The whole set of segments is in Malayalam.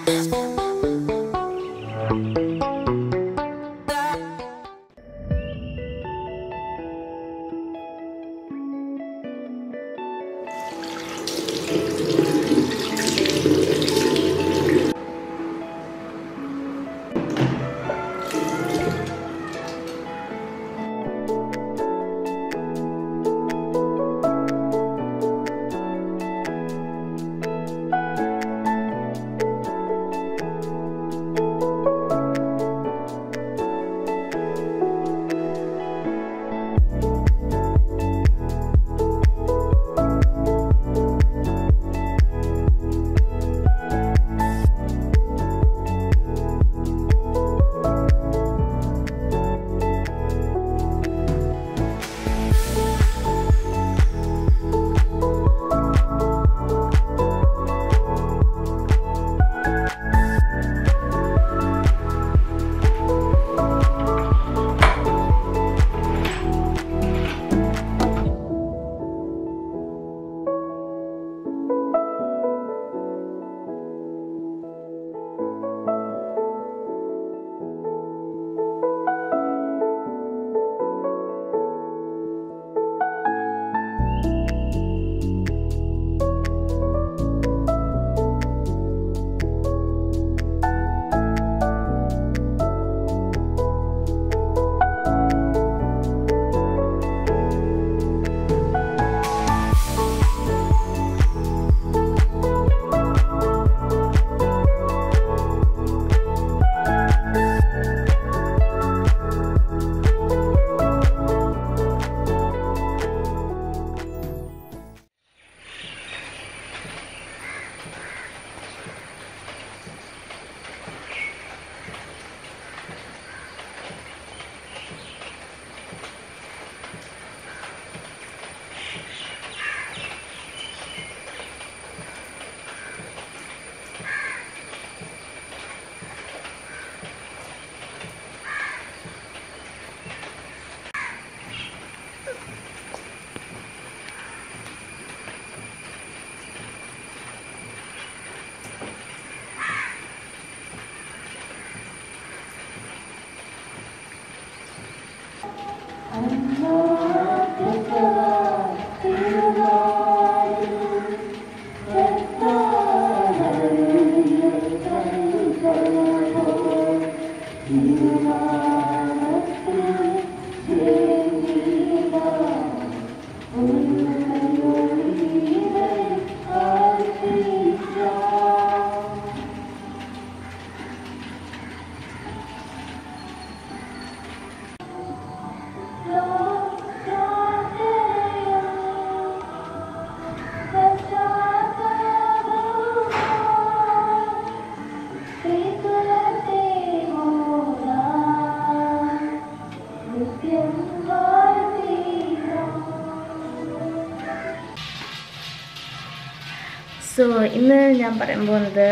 സോ ഇന്ന് ഞാൻ പറയാൻ പോകുന്നത്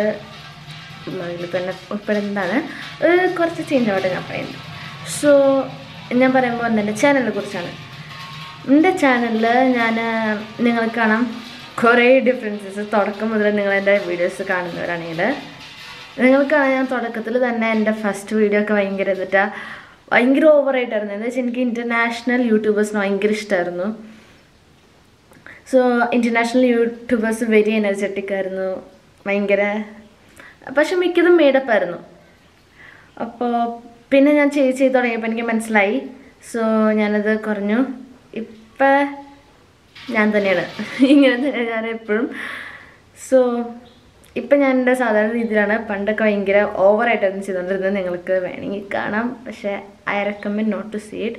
ഇതിൽ തന്നെ ഉൾപ്പെടുന്നതാണ് ഒരു കുറച്ച് ചേഞ്ച് ആവട്ടെ ഞാൻ പറയുന്നത് സോ ഞാൻ പറയാൻ പോകുന്നത് എൻ്റെ ചാനലിനെ കുറിച്ചാണ് എൻ്റെ ചാനലിൽ ഞാൻ നിങ്ങൾക്ക് കാണാം കുറേ ഡിഫറൻസസ് തുടക്കം മുതൽ നിങ്ങൾ എൻ്റെ വീഡിയോസ് കാണുന്നവരാണെങ്കിൽ നിങ്ങൾക്കാണ് ഞാൻ തുടക്കത്തിൽ തന്നെ എൻ്റെ ഫസ്റ്റ് വീഡിയോ ഒക്കെ ഭയങ്കര എന്നിട്ടാ ഭയങ്കര ഓവറായിട്ടായിരുന്നു എന്താ വെച്ചാൽ എനിക്ക് ഇൻ്റർനാഷണൽ യൂട്യൂബേഴ്സിന് ഭയങ്കര ഇഷ്ടമായിരുന്നു so international YouTubers very energetic ആയിരുന്നു ഭയങ്കര പക്ഷെ മിക്കതും മേഡപ്പ് ആയിരുന്നു അപ്പോൾ പിന്നെ ഞാൻ ചെയ്ത് ചെയ്ത് തുടങ്ങിയപ്പോൾ എനിക്ക് മനസ്സിലായി സോ ഞാനത് കുറഞ്ഞു ഇപ്പം ഞാൻ തന്നെയാണ് ഇങ്ങനെ തന്നെ ഞാൻ എപ്പോഴും സോ ഇപ്പം ഞാൻ എൻ്റെ സാധാരണ രീതിയിലാണ് പണ്ടൊക്കെ ഭയങ്കര ഓവറായിട്ടായിരുന്നു ചെയ്തുകൊണ്ടിരുന്നത് നിങ്ങൾക്ക് വേണമെങ്കിൽ കാണാം പക്ഷേ I recommend not to see it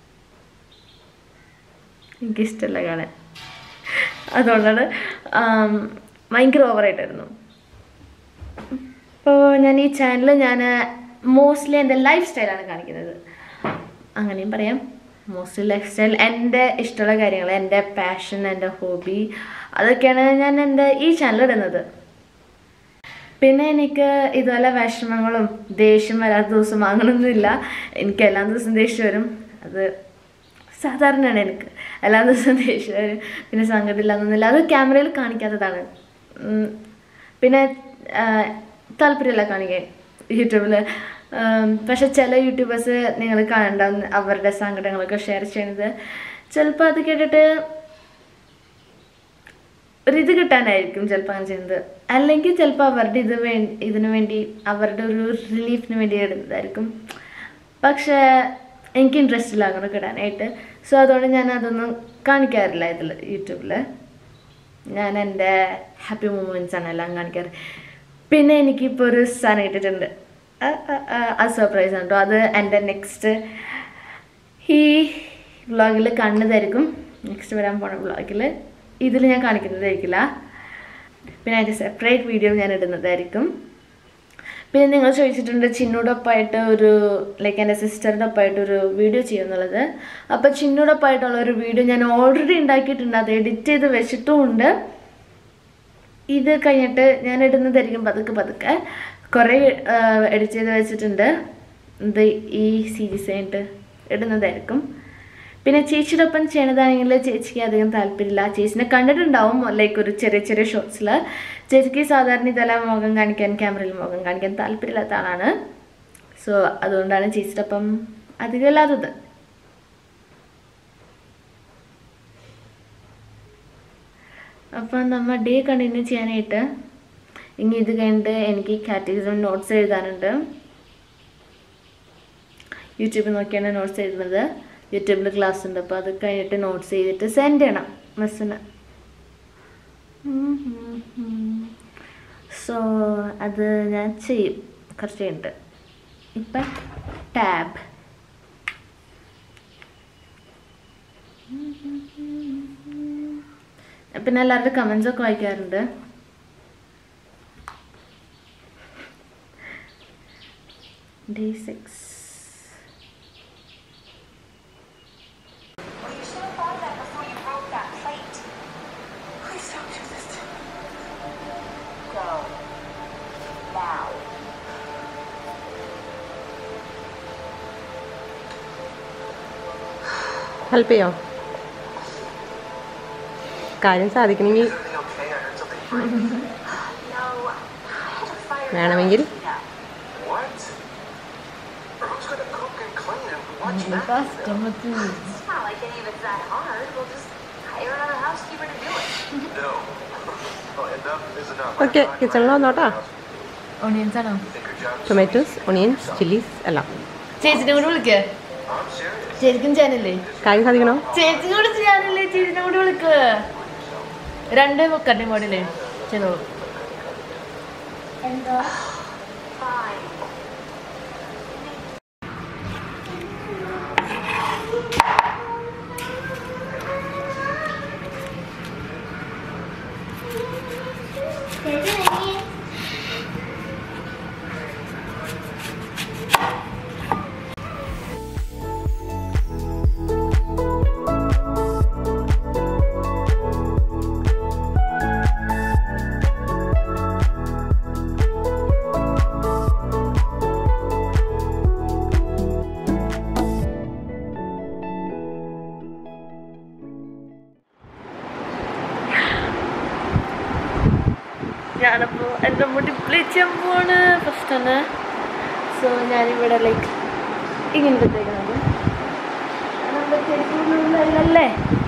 എനിക്കിഷ്ടമല്ല കാണാൻ അതുകൊണ്ടാണ് ആം, ഭയങ്കര ഓവറായിട്ടായിരുന്നു അപ്പോൾ ഞാൻ ഈ ചാനൽ ഞാൻ മോസ്റ്റ്ലി എൻ്റെ ലൈഫ് സ്റ്റൈലാണ് കാണിക്കുന്നത് അങ്ങനെയും പറയാം മോസ്റ്റ്ലി ലൈഫ് സ്റ്റൈൽ എൻ്റെ ഇഷ്ടമുള്ള കാര്യങ്ങൾ എൻ്റെ പാഷൻ എൻ്റെ ഹോബി അതൊക്കെയാണ് ഞാൻ എൻ്റെ ഈ ചാനൽ ഇടുന്നത് പിന്നെ എനിക്ക് ഇതുപോലെ വിഷമങ്ങളും ദേഷ്യം വരാത്ത ദിവസം അങ്ങനൊന്നുമില്ല എനിക്ക് എല്ലാ ദിവസവും ദേഷ്യം വരും അത് സാധാരണയാണ് എനിക്ക് എല്ലാ ദിവസവും ദേഷ്യം വരും പിന്നെ സങ്കടമില്ല എന്നൊന്നുമില്ല അത് ക്യാമറയിൽ കാണിക്കാത്തതാണ് ഉം. പിന്നെ ആ, താല്പര്യമില്ല കാണിക്കാൻ യൂട്യൂബിൽ പക്ഷെ ചില യൂട്യൂബേഴ്സ് നിങ്ങൾ കാണണ്ടാവും അവരുടെ സങ്കടങ്ങളൊക്കെ ഷെയർ ചെയ്യുന്നത് ചിലപ്പോൾ അത് കേട്ടിട്ട് ഒരു ഇത് കിട്ടാനായിരിക്കും ചിലപ്പോൾ അങ്ങനെ ചെയ്യുന്നത് അല്ലെങ്കിൽ ചിലപ്പോൾ അവരുടെ ഇത് വേ ഇതിനു വേണ്ടി അവരുടെ ഒരു റിലീഫിന് വേണ്ടി ഇടുന്നതായിരിക്കും പക്ഷേ എനിക്ക് ഇൻട്രസ്റ്റ് ഇല്ല അങ്ങനെ കിടാനായിട്ട് സോ അതുകൊണ്ട് ഞാൻ അതൊന്നും കാണിക്കാറില്ല ഇതിൽ യൂട്യൂബിൽ ഞാൻ എൻ്റെ ഹാപ്പി മൂമെൻറ്റ്സ് ആണ് എല്ലാം കാണിക്കാറ് പിന്നെ എനിക്കിപ്പോൾ ഒരു സാധനം കിട്ടിയിട്ടുണ്ട് ആ- ആ- ആ- ആ സർപ്രൈസ് ആണ് കേട്ടോ അത് എൻ്റെ നെക്സ്റ്റ് ഈ വ്ളോഗിൽ കണ്ടതായിരിക്കും നെക്സ്റ്റ് വരാൻ പോണ വ്ളോഗിൽ ഇതിൽ ഞാൻ കാണിക്കുന്നതായിരിക്കില്ല പിന്നെ അതിൻ്റെ സെപ്പറേറ്റ് വീഡിയോ ഞാൻ ഇടുന്നതായിരിക്കും പിന്നെ നിങ്ങൾ ചോദിച്ചിട്ടുണ്ട് ചിന്നോടൊപ്പമായിട്ട് ഒരു ലൈക്ക് എൻ്റെ സിസ്റ്ററിൻ്റെ ഒപ്പമായിട്ട് ഒരു വീഡിയോ ചെയ്യുന്നുള്ളത് അപ്പോൾ ചിന്നോടൊപ്പമായിട്ടുള്ള ഒരു വീഡിയോ ഞാൻ ഓൾറെഡി ഉണ്ടാക്കിയിട്ടുണ്ട് അത് എഡിറ്റ് ചെയ്ത് വെച്ചിട്ടുമുണ്ട് ഇത് കഴിഞ്ഞിട്ട് ഞാൻ ഇടുന്നതായിരിക്കും പതുക്കെ പതുക്കെ കുറേ എഡിറ്റ് ചെയ്ത് വെച്ചിട്ടുണ്ട് ഇത് ഈ സീരീസ് കഴിഞ്ഞിട്ട് ഇടുന്നതായിരിക്കും പിന്നെ ചേച്ചിയുടെ ഒപ്പം ചെയ്യണതാണെങ്കിൽ ചേച്ചിക്ക് അധികം താല്പര്യമില്ല ചേച്ചിനെ കണ്ടിട്ടുണ്ടാവും ലൈക്ക് ഒരു ചെറിയ ചെറിയ ഷോട്ട്സിൽ ചേച്ചിക്ക് സാധാരണ ഇതെല്ലാം മുഖം കാണിക്കാൻ ക്യാമറയിൽ മുഖം കാണിക്കാൻ താല്പര്യമില്ലാത്ത ആളാണ് സോ അതുകൊണ്ടാണ് ചേച്ചിയുടെ ഒപ്പം അധികം ഇല്ലാത്തത് അപ്പം നമ്മൾ ഡേ കണ്ടിന്യൂ ചെയ്യാനായിട്ട് ഇനി ഇത് കഴിഞ്ഞിട്ട് എനിക്ക് കാറ്റഗറിസം നോട്ട്സ് എഴുതാനുണ്ട് യൂട്യൂബിൽ നോക്കിയാണ് നോട്ട്സ് എഴുതുന്നത് യൂട്യൂബിൽ ക്ലാസ് ഉണ്ട് അപ്പോൾ അത് കഴിഞ്ഞിട്ട് നോട്ട്സ് ചെയ്തിട്ട് സെൻഡ് ചെയ്യണം മിസ്സിന് സോ അത് ഞാൻ ചെയ്യും കുറച്ച് കഴിഞ്ഞിട്ട് ഇപ്പം ടാബ് പിന്നെ എല്ലാവരുടെ കമൻസ് ഒക്കെ വായിക്കാറുണ്ട് day six Well, you should have thought of that before you broke that plate. Please don't do this to me. Go. Now. Help ചെയ്യോ കാര്യം സാധിക്കണമെങ്കിൽ Everything okay? I heard something break. No, I had a fire. വേണമെങ്കിൽ Yeah. what? Or who's gonna cook and clean and watch that? It's not like any of it's that hard. We'll just hire another housekeeper to do it. No. well, enough is enough. Okay, കിച്ചണിൽ വന്നോട്ടാ ഓണിയൻസ് ആണോ You think your job's tomatoes onions chillies എല്ലാം ചേച്ചിനെ കൂടെ വിളിക്കുക I'm serious. ശരിക്കും ചെയ്യാനില്ലേ കാര്യം സാധിക്കണോ ചേച്ചിനെ കൂടെ ചെയ്യാനില്ലേ ചേച്ചിനെ കൂടെ വിളിക്കുക രണ്ട് വെക്കട്ടെ മോഡില്ലേ ചെയ്തോളൂ Fine. ഞാനപ്പോൾ എൻ്റെ മുടി പ്ലേച്ചാൻ പോവാണ് ഫസ്റ്റ് തന്നെ സോ ഞാനിവിടെ ലൈക്ക് ഇങ്ങനെ തേക്കുന്നത് അല്ലേ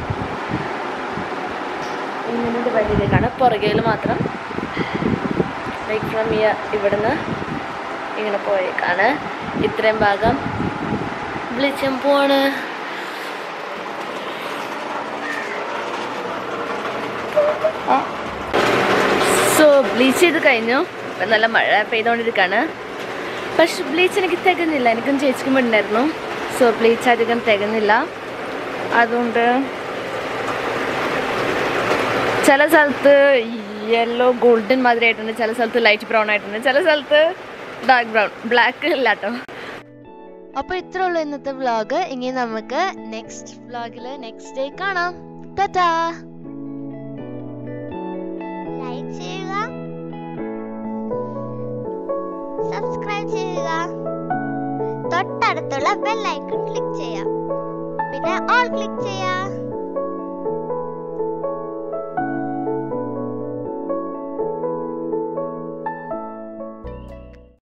ഇങ്ങനെ വഴിയിലേക്കാണ് പുറകയിൽ മാത്രം ലൈക്ക് ഫ്രം ഇയർ ഇവിടുന്ന് ഇങ്ങനെ പോയേക്കാണ് ഇത്രയും ഭാഗം വിളിച്ചാൻ പോവാണ് സോ ബ്ലീച്ച് ചെയ്ത് കഴിഞ്ഞു ഇപ്പം നല്ല മഴ പെയ്തുകൊണ്ടിരിക്കുകയാണ് പക്ഷെ ബ്ലീച്ച് എനിക്ക് തികഞ്ഞില്ല എനിക്കും ചേച്ചിക്കും ഉണ്ടായിരുന്നു സോ ബ്ലീച്ച് അധികം തികഞ്ഞില്ല അതുകൊണ്ട് ചില സ്ഥലത്ത് യെല്ലോ ഗോൾഡൻ മാതിരി ആയിട്ടുണ്ട് ചില സ്ഥലത്ത് ലൈറ്റ് ബ്രൗൺ ആയിട്ടുണ്ട് ചില സ്ഥലത്ത് ഡാർക്ക് ബ്രൗൺ ബ്ലാക്ക് ഇല്ല കേട്ടോ അപ്പോൾ ഇത്രേ ഉള്ളൂ ഇന്നത്തെ വ്ളോഗ് ഇനി നമുക്ക് നെക്സ്റ്റ് വ്ളോഗിൽ നെക്സ്റ്റ് ഡേ കാണാം ടാറ്റാ ലൈക്ക് ചെയ്യുക സബ്സ്ക്രൈബ് ചെയ്യുക തൊട്ടടുത്തുള്ള ബെൽ ഐക്കൺ ക്ലിക്ക് ചെയ്യാം പിന്നെ ഓൾ ക്ലിക്ക് ചെയ്യാം